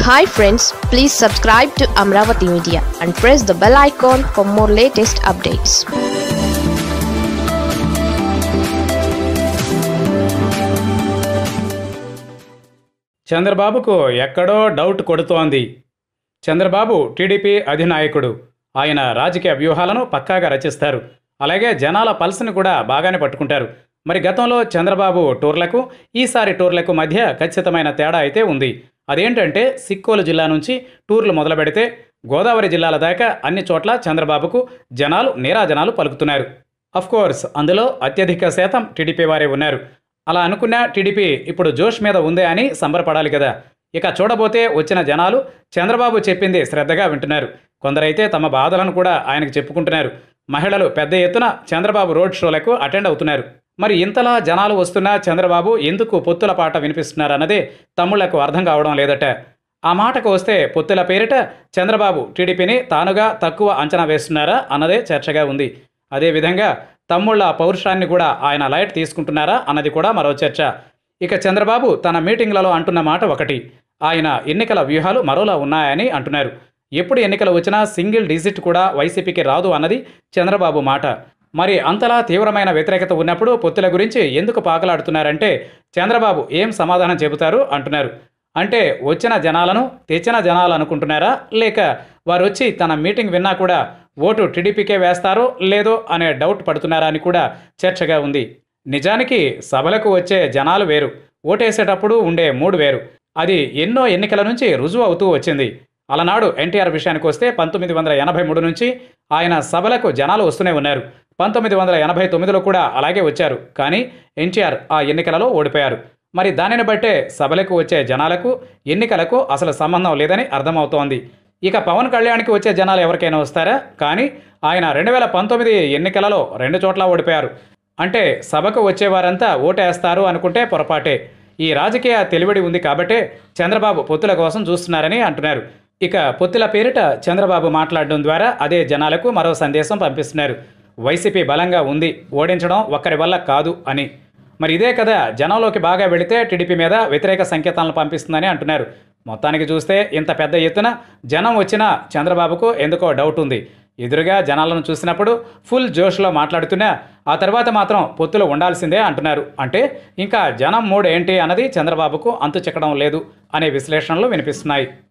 hi friends please subscribe to Amaravati media and press the bell icon for more latest updates చంద్రబాబుకు ఎక్కడో doubt కొడుతోంది Chandrababu TDP అధినాయకుడు ఆయన రాజకీయ వ్యూహాలను పక్కాగా రచిస్తారు అలాగే జనాల పల్స్ని కూడా బాగానే పట్టుకుంటారు మరి గతంలో చంద్రబాబు టూర్లకు ఈసారి టూర్లకు మధ్య ఖచ్చితమైన తేడా అయితే ఉంది అదేంటంటే సిక్కోలు జిల్లా నుంచి టూర్లు మొదలు పెడితే గోదావరి జిల్లాల దాకా అన్ని చోట్ల చంద్రబాబుకు జనాలు నీరాజనాలు పలుకుతున్నారు కోర్స్ అందులో అత్యధిక శాతం టీడీపీ వారే ఉన్నారు అలా అనుకున్న టీడీపీ ఇప్పుడు జోష్ మీద ఉందే అని సంబరపడాలి కదా ఇక చూడబోతే వచ్చిన జనాలు చంద్రబాబు చెప్పింది శ్రద్ధగా వింటున్నారు కొందరైతే తమ బాధలను కూడా ఆయనకు చెప్పుకుంటున్నారు మహిళలు పెద్ద ఎత్తున చంద్రబాబు రోడ్ షోలకు అటెండ్ అవుతున్నారు మరి ఇంతలా జనాలు వస్తున్నా చంద్రబాబు ఎందుకు పొత్తుల పాట వినిపిస్తున్నారన్నదే తమ్ముళ్లకు అర్థం కావడం లేదట ఆ మాటకు వస్తే పొత్తుల పేరిట చంద్రబాబు టీడీపీని తానుగా తక్కువ అంచనా వేస్తున్నారా అన్నదే చర్చగా ఉంది అదేవిధంగా తమ్ముళ్ల పౌరుషాన్ని కూడా ఆయన లైట్ తీసుకుంటున్నారా అన్నది కూడా మరో చర్చ ఇక చంద్రబాబు తన మీటింగ్లలో అంటున్న మాట ఒకటి ఆయన ఎన్నికల వ్యూహాలు మరోలా ఉన్నాయని అంటున్నారు ఎప్పుడు ఎన్నికలు వచ్చినా సింగిల్ డిజిట్ కూడా వైసీపీకి రాదు అన్నది చంద్రబాబు మాట మరి అంతలా తీవ్రమైన వ్యతిరేకత ఉన్నప్పుడు పొత్తుల గురించి ఎందుకు పాకలాడుతున్నారంటే చంద్రబాబు ఏం సమాధానం చెబుతారు అంటున్నారు అంటే వచ్చిన జనాలను తెచ్చిన జనాలు అనుకుంటున్నారా లేక వారు వచ్చి తన మీటింగ్ విన్నా కూడా ఓటు టీడీపీకే వేస్తారో లేదో అనే డౌట్ పడుతున్నారా అని కూడా చర్చగా ఉంది నిజానికి సభలకు వచ్చే జనాలు వేరు ఓటేసేటప్పుడు ఉండే మూడు వేరు అది ఎన్నో ఎన్నికల నుంచి రుజువు అవుతూ వచ్చింది అలనాడు ఎన్టీఆర్ విషయానికి వస్తే పంతొమ్మిది వందల ఎనభై మూడు నుంచి ఆయన సభలకు జనాలు వస్తూనే ఉన్నారు పంతొమ్మిది వందల ఎనభై తొమ్మిదిలో కూడా అలాగే వచ్చారు కానీ ఎన్టీఆర్ ఆ ఎన్నికలలో ఓడిపోయారు మరి దానిని బట్టే సభలకు వచ్చే జనాలకు ఎన్నికలకు అసలు సంబంధం లేదని అర్థమవుతోంది ఇక పవన్ కళ్యాణ్కి వచ్చే జనాలు ఎవరికైనా వస్తారా కానీ ఆయన రెండు వేల పంతొమ్మిది ఎన్నికలలో రెండు చోట్ల ఓడిపోయారు అంటే సభకు వచ్చేవారంతా ఓటేస్తారు అనుకుంటే పొరపాటే ఈ రాజకీయ తెలివిడి ఉంది కాబట్టే చంద్రబాబు పొత్తుల కోసం చూస్తున్నారని అంటున్నారు ఇక పొత్తుల పేరిట చంద్రబాబు మాట్లాడడం ద్వారా అదే జనాలకు మరో సందేశం పంపిస్తున్నారు వైసీపీ బలంగా ఉంది ఓడించడం ఒక్కరి వల్ల కాదు అని మరి ఇదే కదా జనంలోకి బాగా వెళితే టీడీపీ మీద వ్యతిరేక సంకేతాలను పంపిస్తుందని అంటున్నారు మొత్తానికి చూస్తే ఇంత పెద్ద ఎత్తున జనం వచ్చినా చంద్రబాబుకు ఎందుకో డౌట్ ఉంది ఎదురుగా జనాలను చూసినప్పుడు ఫుల్ జోష్లో మాట్లాడుతున్నా ఆ తర్వాత మాత్రం పొత్తులు ఉండాల్సిందే అంటున్నారు అంటే ఇంకా జనం మూడు ఏంటి అన్నది చంద్రబాబుకు అంతు చిక్కడం లేదు అనే విశ్లేషణలు వినిపిస్తున్నాయి